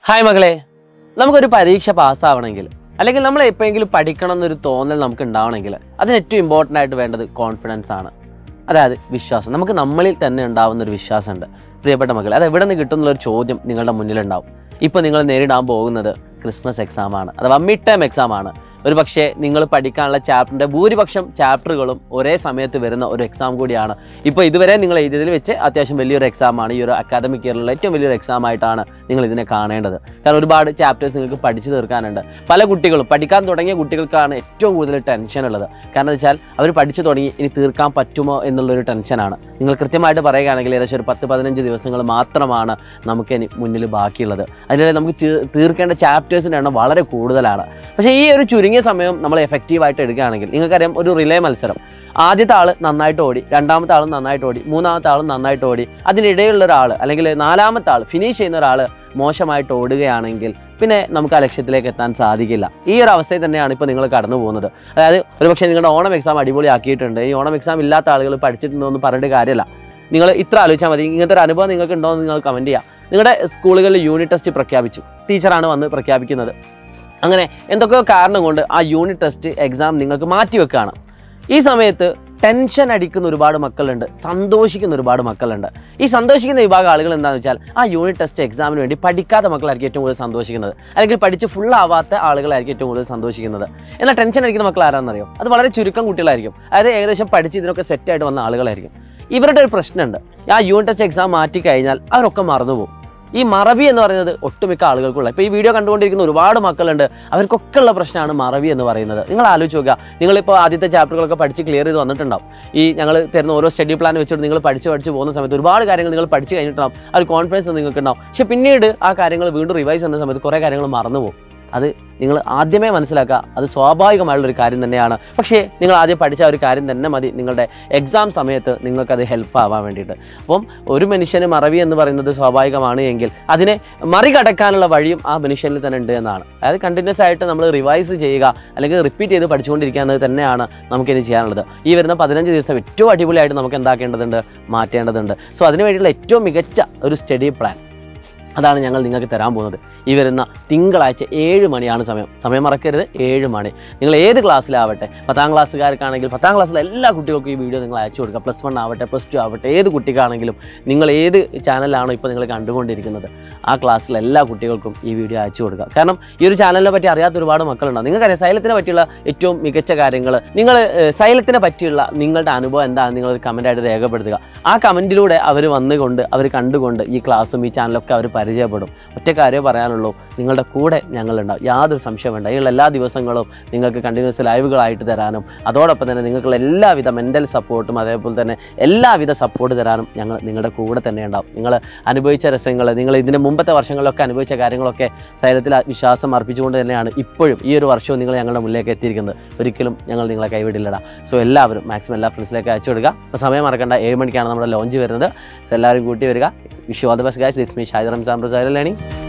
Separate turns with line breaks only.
hi മകളെ നമുക്കൊരു പരീക്ഷ പാസ്സാവണമെങ്കിൽ അല്ലെങ്കിൽ നമ്മൾ എപ്പോഴെങ്കിലും പഠിക്കണം എന്നൊരു തോന്നൽ നമുക്ക് ഉണ്ടാവണമെങ്കിൽ അതിന് ഏറ്റവും ഇമ്പോർട്ടൻ്റ് ആയിട്ട് വേണ്ടത് കോൺഫിഡൻസ് ആണ് അതായത് വിശ്വാസം നമുക്ക് നമ്മളിൽ തന്നെ ഉണ്ടാവുന്ന ഒരു വിശ്വാസമുണ്ട് പ്രിയപ്പെട്ട മകളെ അത് എവിടെ നിന്ന് കിട്ടുന്നുള്ള ഒരു ചോദ്യം നിങ്ങളുടെ മുന്നിലുണ്ടാവും ഇപ്പോൾ നിങ്ങൾ നേരിടാൻ പോകുന്നത് ക്രിസ്മസ് എക്സാം ആണ് അഥവാ മിഡ് ടൈം എക്സാം ആണ് ഒരു പക്ഷേ നിങ്ങൾ പഠിക്കാനുള്ള ചാപ്റ്ററിൻ്റെ ഭൂരിപക്ഷം ചാപ്റ്ററുകളും ഒരേ സമയത്ത് വരുന്ന ഒരു എക്സാം കൂടിയാണ് ഇപ്പോൾ ഇതുവരെ നിങ്ങൾ എഴുതിയതിൽ വെച്ച് അത്യാവശ്യം വലിയൊരു എക്സാമാണ് ഈ ഒരു അക്കാദമിക് ഇയറിലുള്ള ഏറ്റവും വലിയൊരു എക്സാം ആയിട്ടാണ് നിങ്ങൾ ഇതിനെ കാണേണ്ടത് കാരണം ഒരുപാട് ചാപ്റ്റേഴ്സ് നിങ്ങൾക്ക് പഠിച്ചു തീർക്കാനുണ്ട് പല കുട്ടികളും പഠിക്കാൻ തുടങ്ങിയ കുട്ടികൾക്കാണ് ഏറ്റവും കൂടുതൽ ടെൻഷൻ ഉള്ളത് കാരണം എന്ന് വെച്ചാൽ അവർ പഠിച്ചു തുടങ്ങി ഇനി തീർക്കാൻ പറ്റുമോ എന്നുള്ളൊരു ടെൻഷനാണ് നിങ്ങൾ കൃത്യമായിട്ട് പറയുകയാണെങ്കിൽ ഏകദേശം ഒരു പത്ത് പതിനഞ്ച് ദിവസങ്ങൾ മാത്രമാണ് നമുക്ക് ഇനി മുന്നിൽ ബാക്കിയുള്ളത് അതിനിടെ നമുക്ക് തീ- തീർക്കേണ്ട ചാപ്റ്റേഴ്സിൻ്റെ എണ്ണം വളരെ കൂടുതലാണ് പക്ഷേ ഈ ഒരു ചുരുങ്ങിയ സമയം നമ്മൾ എഫക്റ്റീവായിട്ട് എടുക്കുകയാണെങ്കിൽ നിങ്ങൾക്കറിയാം ഒരു റിലേ മത്സരം ആദ്യത്തെ ആൾ നന്നായിട്ട് ഓടി രണ്ടാമത്തെ ആളും നന്നായിട്ട് ഓടി മൂന്നാമത്തെ ആളും നന്നായിട്ട് ഓടി അതിനിടയിലുള്ള ഒരാൾ അല്ലെങ്കിൽ നാലാമത്തെ ആൾ ഫിനിഷ് ചെയ്യുന്ന ഒരാൾ മോശമായിട്ട് ഓടുകയാണെങ്കിൽ പിന്നെ നമുക്ക് ആ ലക്ഷ്യത്തിലേക്ക് എത്താൻ സാധിക്കില്ല ഈ ഒരു അവസ്ഥയിൽ തന്നെയാണ് ഇപ്പോൾ നിങ്ങൾ കടന്നു പോകുന്നത് അതായത് ഒരുപക്ഷെ നിങ്ങളുടെ ഓണം എക്സാം അടിപൊളിയാക്കിയിട്ടുണ്ട് ഈ ഓണം എക്സാം ഇല്ലാത്ത ആളുകൾ പഠിച്ചിട്ടുണ്ടോ എന്ന് പറഞ്ഞിട്ട് കാര്യമല്ല നിങ്ങൾ ഇത്ര ആലോചിച്ചാൽ മതി ഇങ്ങനത്തെ ഒരു അനുഭവം നിങ്ങൾക്ക് ഉണ്ടോ എന്ന് നിങ്ങൾ കമൻറ്റ് ചെയ്യാം നിങ്ങളുടെ സ്കൂളുകളിൽ യൂണിറ്റ് ടെസ്റ്റ് പ്രഖ്യാപിച്ചു ടീച്ചറാണ് വന്ന് പ്രഖ്യാപിക്കുന്നത് അങ്ങനെ എന്തൊക്കെയോ കാരണം കൊണ്ട് ആ യൂണിറ്റ് ടെസ്റ്റ് എക്സാം നിങ്ങൾക്ക് മാറ്റിവെക്കുകയാണ് ഈ സമയത്ത് ടെൻഷൻ അടിക്കുന്ന ഒരുപാട് മക്കളുണ്ട് സന്തോഷിക്കുന്ന ഒരുപാട് മക്കളുണ്ട് ഈ സന്തോഷിക്കുന്ന വിഭാഗം ആളുകൾ എന്താണെന്ന് വെച്ചാൽ ആ യൂണിറ്റ് ടെസ്റ്റ് എക്സാമിന് വേണ്ടി പഠിക്കാത്ത മക്കളായിരിക്കും ഏറ്റവും കൂടുതൽ സന്തോഷിക്കുന്നത് അല്ലെങ്കിൽ പഠിച്ച് ഫുൾ ആവാത്ത ആളുകളായിരിക്കും ഏറ്റവും കൂടുതൽ സന്തോഷിക്കുന്നത് എന്നാൽ ടെൻഷൻ അടിക്കുന്ന മക്കൾ ആരാണെന്നറിയോ അത് വളരെ ചുരുക്കം കുട്ടികളായിരിക്കും അതായത് ഏകദേശം പഠിച്ച് ഇതിനൊക്കെ സെറ്റായിട്ട് വന്ന ആളുകളായിരിക്കും ഇവരുടെ ഒരു പ്രശ്നമുണ്ട് ആ യൂണിറ്റ് ടെസ്റ്റ് എക്സാം മാറ്റി കഴിഞ്ഞാൽ അവരൊക്കെ മറന്നുപോകും ഈ മറവി എന്ന് പറയുന്നത് ഒട്ടുമിക്ക ആളുകൾക്കുള്ള ഇപ്പോൾ ഈ വീഡിയോ കണ്ടുകൊണ്ടിരിക്കുന്ന ഒരുപാട് മക്കളുണ്ട് അവർക്കൊക്കെ ഉള്ള പ്രശ്നമാണ് മറവി എന്ന് പറയുന്നത് നിങ്ങൾ ആലോചിച്ച് നോക്കുക നിങ്ങളിപ്പോൾ ആദ്യത്തെ ചാപ്റ്ററുകളൊക്കെ പഠിച്ച് ക്ലിയർ ചെയ്ത് വന്നിട്ടുണ്ടാവും ഈ ഞങ്ങൾ തരുന്ന ഓരോ സ്റ്റഡി പ്ലാൻ വെച്ചിട്ട് നിങ്ങൾ പഠിച്ച് പഠിച്ച് പോകുന്ന സമയത്ത് ഒരുപാട് കാര്യങ്ങൾ നിങ്ങൾ പഠിച്ച് കഴിഞ്ഞിട്ടുണ്ടാവും ആ ഒരു കോൺഫിഡൻസ് നിങ്ങൾക്ക് ഉണ്ടാവും പക്ഷെ പിന്നീട് ആ കാര്യങ്ങൾ വീണ്ടും റിവൈസ് ചെയ്യുന്ന സമയത്ത് കുറേ കാര്യങ്ങൾ മറന്നു പോകും അത് നിങ്ങൾ ആദ്യമേ മനസ്സിലാക്കുക അത് സ്വാഭാവികമായുള്ള ഒരു കാര്യം തന്നെയാണ് പക്ഷേ നിങ്ങൾ ആദ്യം പഠിച്ച ആ ഒരു കാര്യം തന്നെ മതി നിങ്ങളുടെ എക്സാം സമയത്ത് നിങ്ങൾക്കത് ഹെൽപ്പ് ആവാൻ വേണ്ടിയിട്ട് അപ്പം ഒരു മനുഷ്യന് മറവി എന്ന് പറയുന്നത് സ്വാഭാവികമാണ് എങ്കിൽ അതിനെ മറികടക്കാനുള്ള വഴിയും ആ മനുഷ്യനിൽ തന്നെ ഉണ്ട് എന്നാണ് അതായത് കണ്ടിന്യൂസ് ആയിട്ട് നമ്മൾ റിവൈസ് ചെയ്യുക അല്ലെങ്കിൽ റിപ്പീറ്റ് ചെയ്ത് പഠിച്ചുകൊണ്ടിരിക്കുക എന്നത് തന്നെയാണ് നമുക്കിനി ചെയ്യാനുള്ളത് ഈ വരുന്ന പതിനഞ്ച് ദിവസം ഏറ്റവും അടിപൊളിയായിട്ട് നമുക്ക് എന്താക്കേണ്ടതുണ്ട് മാറ്റേണ്ടതുണ്ട് സോ അതിന് വേണ്ടിയുള്ള ഏറ്റവും മികച്ച ഒരു സ്റ്റഡി പ്ലാൻ അതാണ് ഞങ്ങൾ നിങ്ങൾക്ക് തരാൻ പോകുന്നത് ഈ വരുന്ന തിങ്കളാഴ്ച ഏഴ് മണിയാണ് സമയം സമയം മറക്കരുത് ഏഴ് മണി നിങ്ങൾ ഏത് ക്ലാസ്സിലാവട്ടെ പത്താം ക്ലാസ്സുകാർക്കാണെങ്കിൽ പത്താം ക്ലാസ്സിലെ എല്ലാ കുട്ടികൾക്കും ഈ വീഡിയോ നിങ്ങൾ അയച്ചു കൊടുക്കുക പ്ലസ് വൺ ആവട്ടെ പ്ലസ് ടു ആവട്ടെ ഏത് കുട്ടിക്കാണെങ്കിലും നിങ്ങൾ ഏത് ചാനലാണോ ഇപ്പോൾ നിങ്ങൾ കണ്ടുകൊണ്ടിരിക്കുന്നത് ആ ക്ലാസ്സിലെ എല്ലാ കുട്ടികൾക്കും ഈ വീഡിയോ അയച്ചു കൊടുക്കുക കാരണം ഈ ഒരു ചാനലിനെ പറ്റി അറിയാത്ത ഒരുപാട് മക്കളുണ്ടാവും നിങ്ങൾക്കറിയാം സൈലത്തിനെ പറ്റിയുള്ള ഏറ്റവും മികച്ച കാര്യങ്ങൾ നിങ്ങൾ സൈലത്തിനെ പറ്റിയുള്ള നിങ്ങളുടെ അനുഭവം എന്താണെന്ന് നിങ്ങൾ ഒരു കമൻറ്റായിട്ട് രേഖപ്പെടുത്തുക ആ കമൻറ്റിലൂടെ അവർ വന്നുകൊണ്ട് അവർ കണ്ടുകൊണ്ട് ഈ ക്ലാസ്സും ഈ ചാനലൊക്കെ അവർ പരിചയപ്പെടും ഒറ്റ കാര്യമേ പറയാനുള്ളൂ നിങ്ങളുടെ കൂടെ ഞങ്ങളുണ്ടാവും യാതൊരു സംശയം വേണ്ട നിങ്ങൾ എല്ലാ ദിവസങ്ങളും നിങ്ങൾക്ക് കണ്ടിന്യൂസ് ലൈവുകളായിട്ട് തരാനും അതോടൊപ്പം തന്നെ നിങ്ങൾക്കുള്ള എല്ലാവിധ മെൻ്റൽ സപ്പോർട്ടും അതേപോലെ തന്നെ എല്ലാവിധ സപ്പോർട്ട് തരാനും ഞങ്ങൾ നിങ്ങളുടെ കൂടെ തന്നെ ഉണ്ടാവും നിങ്ങൾ അനുഭവിച്ച രസങ്ങൾ നിങ്ങൾ ഇതിൻ്റെ മുമ്പത്തെ വർഷങ്ങളിലൊക്കെ അനുഭവിച്ച കാര്യങ്ങളൊക്കെ സൈലത്തിൽ വിശ്വാസം അർപ്പിച്ചുകൊണ്ട് തന്നെയാണ് ഇപ്പോഴും ഈ ഒരു വർഷവും നിങ്ങൾ ഞങ്ങളുടെ മുന്നിലേക്ക് എത്തിയിരിക്കുന്നത് ഒരിക്കലും ഞങ്ങൾ നിങ്ങളെ കൈവിടില്ലടാ സോ എല്ലാവരും മാക്സിമം എല്ലാ ഫ്രണ്ട്സിലേക്ക് അയച്ചു കൊടുക്കുക അപ്പോൾ സമയം മറക്കണ്ട ഏഴ് മണിക്കാണ് നമ്മുടെ ലോഞ്ച് വരുന്നത് സോ എല്ലാവരും കൂട്ടി വരിക Vishu all the best guys it's me Shaji Ramzan Prasad learning